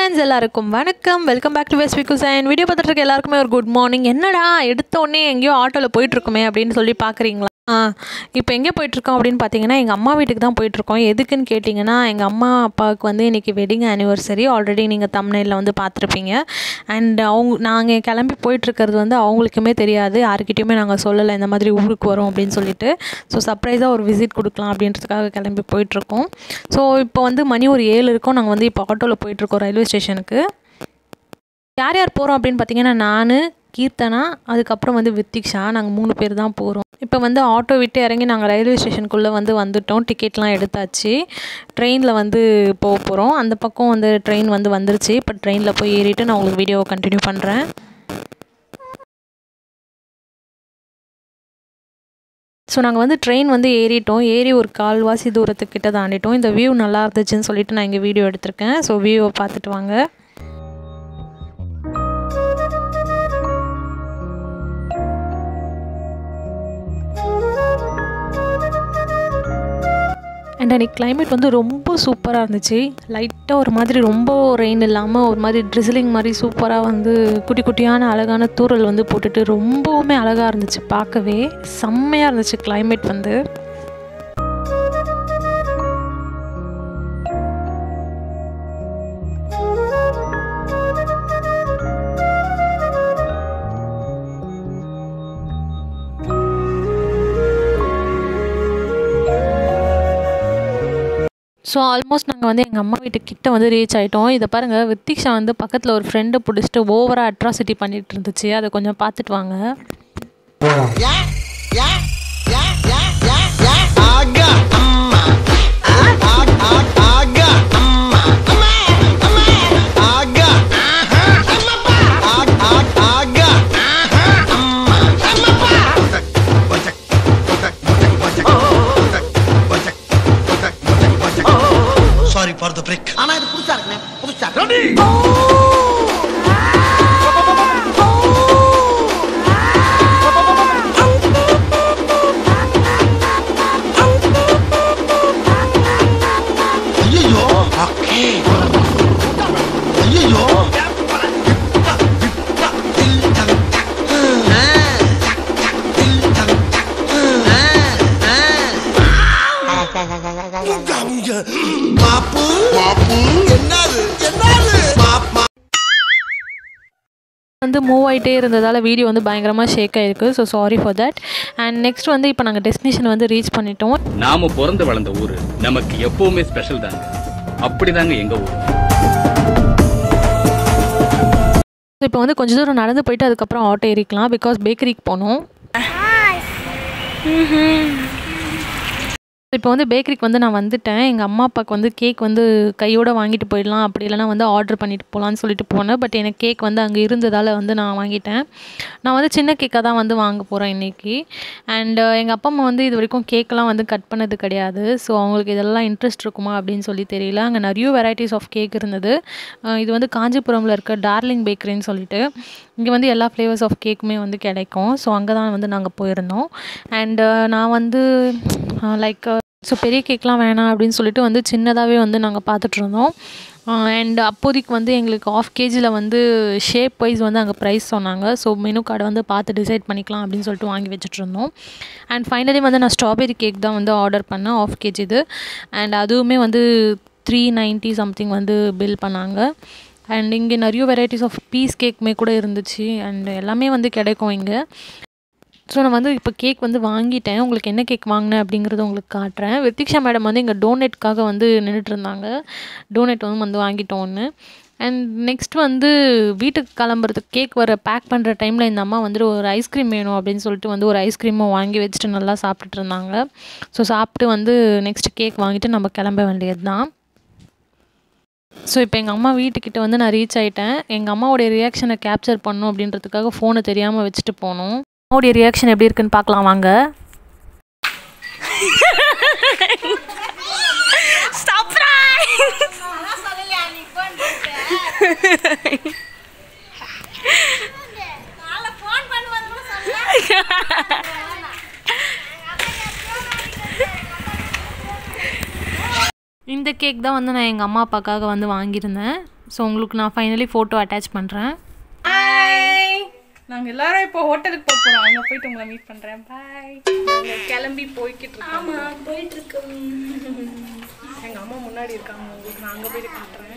Friends எல்லாருக்கும் வணக்கம் welcome back to west cuisine video பார்த்துட்டு இருக்க எல்லாருக்குமே ஒரு குட் மார்னிங் என்னடா எடுத்த உடனே எங்கேயோ ஆட்டோவில் போயிட்டுருக்குமே அப்படின்னு சொல்லி பார்க்குறீங்களா ஆ இப்போ எங்கே போயிட்டுருக்கோம் அப்படின்னு பார்த்தீங்கன்னா எங்கள் அம்மா வீட்டுக்கு தான் போயிட்டுருக்கோம் எதுக்குன்னு கேட்டிங்கன்னா எங்கள் அம்மா அப்பாவுக்கு வந்து இன்றைக்கி வெட்டிங் ஆனிவர்சரி ஆல்ரெடி நீங்கள் தமிழ்நில வந்து பார்த்துருப்பீங்க அண்ட் அவங்க நாங்கள் கிளம்பி போயிட்டுருக்கிறது வந்து அவங்களுக்குமே தெரியாது யாருக்கிட்டையுமே நாங்கள் சொல்லலை இந்த மாதிரி ஊருக்கு வரோம் அப்படின்னு சொல்லிட்டு ஸோ சர்ப்ரைஸாக ஒரு விசிட் கொடுக்கலாம் அப்படின்றதுக்காக கிளம்பி போயிட்டுருக்கோம் ஸோ இப்போ வந்து மணி ஒரு ஏழு இருக்கும் நாங்கள் வந்து இப்போ ஆட்டோவில் போயிட்டுருக்கோம் ரயில்வே ஸ்டேஷனுக்கு யார் யார் போகிறோம் அப்படின்னு பார்த்தீங்கன்னா நான் கீர்த்தனா அதுக்கப்புறம் வந்து வித்திக்ஷா நாங்கள் மூணு பேர் தான் போகிறோம் இப்போ வந்து ஆட்டோ விட்டு இறங்கி நாங்கள் ரயில்வே ஸ்டேஷனுக்குள்ளே வந்து வந்துட்டோம் டிக்கெட்லாம் எடுத்தாச்சு ட்ரெயினில் வந்து போக போகிறோம் அந்த பக்கம் வந்து ட்ரெயின் வந்து வந்துருச்சு இப்போ ட்ரெயினில் போய் ஏறிட்டு நான் உங்களுக்கு வீடியோவை கண்டினியூ பண்ணுறேன் ஸோ நாங்கள் வந்து ட்ரெயின் வந்து ஏறிட்டோம் ஏறி ஒரு கால்வாசி தூரத்துக்கிட்ட தாண்டிட்டோம் இந்த வியூ நல்லா இருந்துச்சுன்னு சொல்லிட்டு நான் இங்கே வீடியோ எடுத்திருக்கேன் ஸோ வியூவை பார்த்துட்டு வாங்க அண்ட் அன்றைக்கி கிளைமேட் வந்து ரொம்ப சூப்பராக இருந்துச்சு லைட்டாக ஒரு மாதிரி ரொம்ப ரெயின் இல்லாமல் ஒரு மாதிரி ட்ரிசிலிங் மாதிரி சூப்பராக வந்து குட்டி குட்டியான அழகான தூரல் வந்து போட்டுட்டு ரொம்பவுமே அழகாக இருந்துச்சு பார்க்கவே செம்மையாக இருந்துச்சு கிளைமேட் வந்து ஸோ ஆல்மோஸ்ட் நாங்கள் வந்து எங்கள் அம்மா வீட்டு கிட்ட வந்து ரீச் ஆகிட்டோம் இதை பாருங்கள் வித்திக்ஷா வந்து பக்கத்தில் ஒரு ஃப்ரெண்டை பிடிச்சிட்டு ஓவராக அட்ராசிட்டி பண்ணிட்டு இருந்துச்சு அதை கொஞ்சம் பார்த்துட்டு வாங்க ஆகா அம்மா ஆகா ஆகா அம்மா அம்மா அம்மா ஆகா அம்மப்பா ஆகா ஆகா அம்மா அம்மப்பா Sorry for the break. ஆனா இது புதுசா இருக்குனே புதுசா இருக்கு ஐயோ ஓகே ஐயோ மாப்பு மாப்பு என்னது என்னது மாப்பு வந்து மூவ் ஆகிட்டே இருந்ததால் வீடியோ வந்து பயங்கரமாக ஷேக் ஆகிருக்கு so sorry for that and next வந்து இப்போ நாங்கள் டெஸ்டினேஷன் வந்து ரீச் பண்ணிட்டோம் நாம பிறந்து வளர்ந்த ஊரு நமக்கு எப்பவுமே ஸ்பெஷல் தாங்க அப்படிதாங்க எங்க ஊர் ஸோ இப்போ வந்து கொஞ்ச தூரம் நடந்து போயிட்டு அதுக்கப்புறம் ஆட்டோ ஏறிக்கலாம் பிகாஸ் பேக்கரிக்கு போகணும் இப்போ வந்து பேக்கரிக்கு வந்து நான் வந்துட்டேன் எங்கள் அம்மா அப்பாவுக்கு வந்து கேக் வந்து கையோடு வாங்கிட்டு போயிடலாம் அப்படி இல்லைனா வந்து ஆர்டர் பண்ணிட்டு போகலான்னு சொல்லிட்டு போனேன் பட் எனக்கு கேக் வந்து அங்கே இருந்ததால் வந்து நான் வாங்கிட்டேன் நான் வந்து சின்ன கேக்காக தான் வந்து வாங்க போகிறேன் இன்றைக்கி அண்ட் எங்கள் அப்பா அம்மா வந்து இது வரைக்கும் கேக்கெலாம் வந்து கட் பண்ணது கிடையாது ஸோ அவங்களுக்கு இதெல்லாம் இன்ட்ரெஸ்ட் இருக்குமா அப்படின்னு சொல்லி தெரியல அங்கே நிறைய வெரைட்டிஸ் ஆஃப் கேக் இருந்தது அஹ் இது வந்து காஞ்சிபுரமில் இருக்க டார்லிங் பேக்கரின்னு சொல்லிட்டு இங்கே வந்து எல்லா ஃப்ளேவர்ஸ் ஆஃப் கேக்குமே வந்து கிடைக்கும் ஸோ அங்கே தான் வந்து நாங்கள் போயிருந்தோம் அண்டு நான் வந்து லைக் ஸோ பெரிய கேக்லாம் வேணாம் அப்படின்னு சொல்லிட்டு வந்து சின்னதாகவே வந்து நாங்கள் பார்த்துட்டு இருந்தோம் அண்ட் அப்போதைக்கு வந்து எங்களுக்கு ஆஃப் கேஜியில் வந்து ஷேப் வைஸ் வந்து அங்கே ப்ரைஸ் சொன்னாங்க ஸோ மெனு கார்டை வந்து பார்த்து டிசைட் பண்ணிக்கலாம் அப்படின்னு சொல்லிட்டு வாங்கி வச்சுட்டு இருந்தோம் அண்ட் ஃபைனலி வந்து நான் ஸ்ட்ராபெரி கேக் தான் வந்து ஆர்டர் பண்ணேன் ஆஃப் கேஜி இது அண்ட் அதுவுமே வந்து த்ரீ நைன்ட்டி சம்திங் வந்து பில் பண்ணாங்க அண்ட் இங்கே நிறைய வெரைட்டிஸ் ஆஃப் பீஸ் கேக்குமே கூட இருந்துச்சு அண்ட் எல்லாமே வந்து கிடைக்கும் இங்கே ஸோ நான் வந்து இப்போ கேக் வந்து வாங்கிட்டேன் உங்களுக்கு என்ன கேக் வாங்கினேன் அப்படிங்கிறத உங்களுக்கு காட்டுறேன் வித்திக்ஷா மேடம் வந்து இங்கே டோனெட்காக வந்து நின்றுட்டு இருந்தாங்க டோனெட் வந்து வந்து வாங்கிட்டோம் ஒன்று அண்ட் நெக்ஸ்ட் வந்து வீட்டுக்கு கிளம்புறதுக்கு கேக் வர பேக் பண்ணுற டைமில் இந்த அம்மா வந்துட்டு ஒரு ஐஸ்கிரீம் வேணும் அப்படின்னு சொல்லிட்டு வந்து ஒரு ஐஸ்கிரீமும் வாங்கி வச்சுட்டு நல்லா சாப்பிட்டுட்டு இருந்தாங்க ஸோ சாப்பிட்டு வந்து நெக்ஸ்ட் கேக் வாங்கிட்டு நம்ம கிளம்ப வேண்டியது தான் ஸோ இப்போ எங்கள் அம்மா வீட்டுக்கிட்ட வந்து நான் ரீச் ஆகிட்டேன் எங்கள் அம்மாவோடைய ரியாக்ஷனை கேப்சர் பண்ணும் அப்படின்றதுக்காக ஃபோனை தெரியாமல் வச்சுட்டு போனோம் அம்மாவுடைய ரியாக்ஷன் எப்படி இருக்குன்னு பார்க்கலாம் வாங்க இந்த கேக் தான் வந்து நான் எங்கள் அம்மா அப்பாக்காக வந்து வாங்கியிருந்தேன் ஸோ உங்களுக்கு நான் ஃபைனலி ஃபோட்டோ அட்டாச் பண்ணுறேன் பாய் நாங்கள் எல்லாரும் இப்போ ஹோட்டலுக்கு போக போகிறோம் அங்கே போயிட்டு உங்களை மீட் பண்ணுறேன் பாய் கிளம்பி போய்கிட்டு இருக்கோம் ஆமாம் போயிட்டு இருக்கோம் எங்கள் அம்மா முன்னாடி இருக்காங்க உங்களுக்கு நான் அங்கே போயிட்டு காட்டுறேன்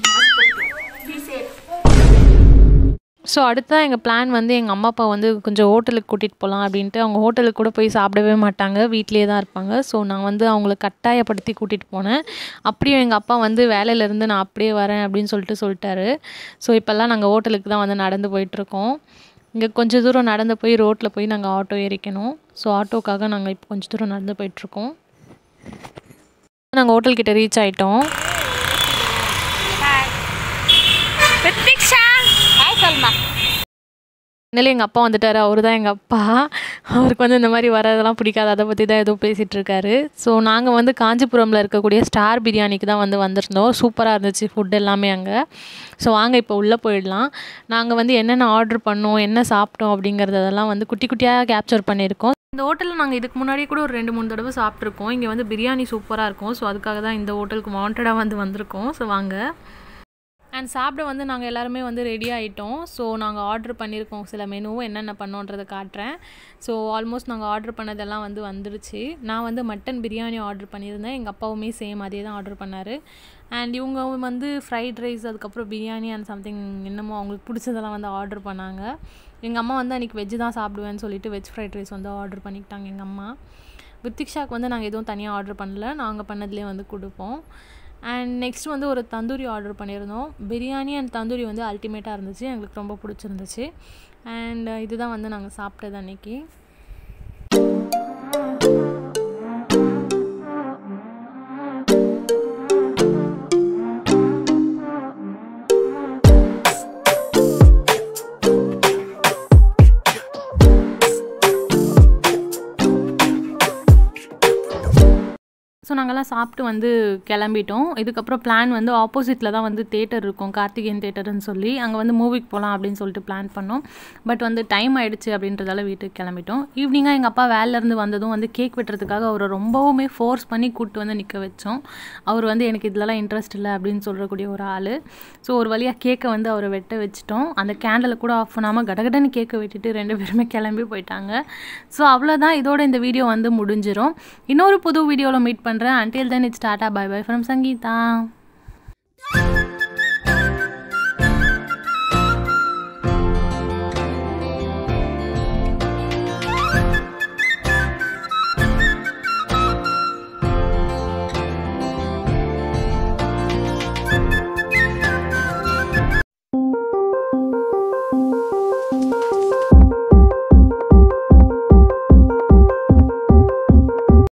ஸோ அடுத்ததான் எங்கள் பிளான் வந்து எங்கள் அம்மா அப்பா வந்து கொஞ்சம் ஹோட்டலுக்கு கூட்டிகிட்டு போகலாம் அப்படின்ட்டு அவங்க ஹோட்டலுக்கு கூட போய் சாப்பிடவே மாட்டாங்க வீட்டிலே தான் இருப்பாங்க ஸோ நான் வந்து அவங்கள கட்டாயப்படுத்தி கூட்டிகிட்டு போனேன் அப்படியும் எங்கள் அப்பா வந்து வேலையிலேருந்து நான் அப்படியே வரேன் அப்படின்னு சொல்லிட்டு சொல்லிட்டாரு ஸோ இப்போல்லாம் நாங்கள் ஹோட்டலுக்கு தான் வந்து நடந்து போயிட்டுருக்கோம் இங்கே கொஞ்சம் தூரம் நடந்து போய் ரோட்டில் போய் நாங்கள் ஆட்டோ ஏறிக்கணும் ஸோ ஆட்டோக்காக நாங்கள் இப்போ கொஞ்சம் தூரம் நடந்து போயிட்டுருக்கோம் நாங்கள் ஹோட்டல் கிட்ட ரீச் ஆகிட்டோம் பிரதீக்ஷா ஹாய் சல்மா அதனால எங்கள் அப்பா வந்துட்டார் அவர் தான் எங்கள் அப்பா அவருக்கு வந்து இந்த மாதிரி வரதெல்லாம் பிடிக்காது அதை பற்றி தான் ஏதோ பேசிகிட்டு இருக்காரு ஸோ நாங்கள் வந்து காஞ்சிபுரமில் இருக்கக்கூடிய ஸ்டார் பிரியாணிக்கு தான் வந்து வந்திருந்தோம் சூப்பராக இருந்துச்சு ஃபுட் எல்லாமே அங்கே ஸோ வாங்க இப்போ உள்ளே போயிடலாம் நாங்கள் வந்து என்னென்ன ஆர்டர் பண்ணோம் என்ன சாப்பிட்டோம் அப்படிங்கிறதெல்லாம் வந்து குட்டி குட்டியாக கேப்சர் பண்ணியிருக்கோம் இந்த ஹோட்டலில் நாங்கள் இதுக்கு முன்னாடி கூட ஒரு ரெண்டு மூணு தடவை சாப்பிட்ருக்கோம் இங்கே வந்து பிரியாணி சூப்பராக இருக்கும் ஸோ அதுக்காக தான் இந்த ஹோட்டலுக்கு வாண்டடாக வந்து வந்திருக்கோம் ஸோ வாங்க அண்ட் சாப்பிட வந்து நாங்கள் எல்லாருமே வந்து ரெடி ஆகிட்டோம் ஸோ நாங்கள் ஆர்டர் பண்ணியிருக்கோம் சில மெனுவும் என்னென்ன பண்ணோன்றதை காட்டுறேன் ஸோ ஆல்மோஸ்ட் நாங்கள் ஆர்டர் பண்ணதெல்லாம் வந்து வந்துருச்சு நான் வந்து மட்டன் பிரியாணி ஆர்டர் பண்ணியிருந்தேன் எங்கள் அப்பாவுமே சேம் அதே தான் ஆர்டர் பண்ணார் அண்ட் இவங்க வந்து ஃப்ரைட் ரைஸ் அதுக்கப்புறம் பிரியாணி அண்ட் சம்திங் என்னமோ அவங்களுக்கு பிடிச்சதெல்லாம் வந்து ஆர்டர் பண்ணாங்க எங்கள் அம்மா வந்து அன்றைக்கி வெஜ்ஜு தான் சாப்பிடுவேன்னு சொல்லிட்டு வெஜ் ஃப்ரைட் ரைஸ் வந்து ஆர்டர் பண்ணிக்கிட்டாங்க எங்கள் அம்மா வித்திக்ஷாக்கு வந்து நாங்கள் எதுவும் தனியாக ஆர்டர் பண்ணல நாங்கள் பண்ணதுலேயே வந்து கொடுப்போம் அண்ட் நெக்ஸ்ட் வந்து ஒரு தந்தூரி ஆர்டர் பண்ணியிருந்தோம் பிரியாணி அண்ட் தந்தூரி வந்து அல்டிமேட்டாக இருந்துச்சு எங்களுக்கு ரொம்ப பிடிச்சிருந்துச்சு அண்ட் இதுதான் வந்து நாங்கள் சாப்பிட்டது அன்னைக்கு ஸோ நாங்கள்லாம் சாப்பிட்டு வந்து கிளம்பிட்டோம் இதுக்கப்புறம் பிளான் வந்து ஆப்போசிட்டில் தான் வந்து தேட்டர் இருக்கும் கார்த்திகேயன் தேட்டர்னு சொல்லி அங்கே வந்து மூவிக்கு போகலாம் அப்படின்னு சொல்லிட்டு பிளான் பண்ணோம் பட் வந்து டைம் ஆயிடுச்சு அப்படின்றதால வீட்டுக்கு கிளம்பிட்டோம் ஈவினிங்காக எங்கள் அப்பா வேலையிலேருந்து வந்ததும் வந்து கேக் வெட்டுறதுக்காக அவரை ரொம்பவுமே ஃபோர்ஸ் பண்ணி கூப்பிட்டு வந்து நிற்க வச்சோம் அவர் வந்து எனக்கு இதெல்லாம் இன்ட்ரெஸ்ட் இல்லை அப்படின்னு சொல்கிறக்கூடிய ஒரு ஆள் ஸோ ஒரு வழியாக கேக்கை வந்து அவரை வெட்ட வச்சிட்டோம் அந்த கேண்டில் கூட ஆஃப் பண்ணாமல் கடகடன்னு கேக்கை வெட்டிட்டு ரெண்டு பேருமே கிளம்பி போயிட்டாங்க ஸோ அவ்வளோதான் இதோட இந்த வீடியோ வந்து முடிஞ்சிரும் இன்னொரு புது வீடியோவில் மீட் பண்ணுறேன் until then it's tata bye bye from Sangeetha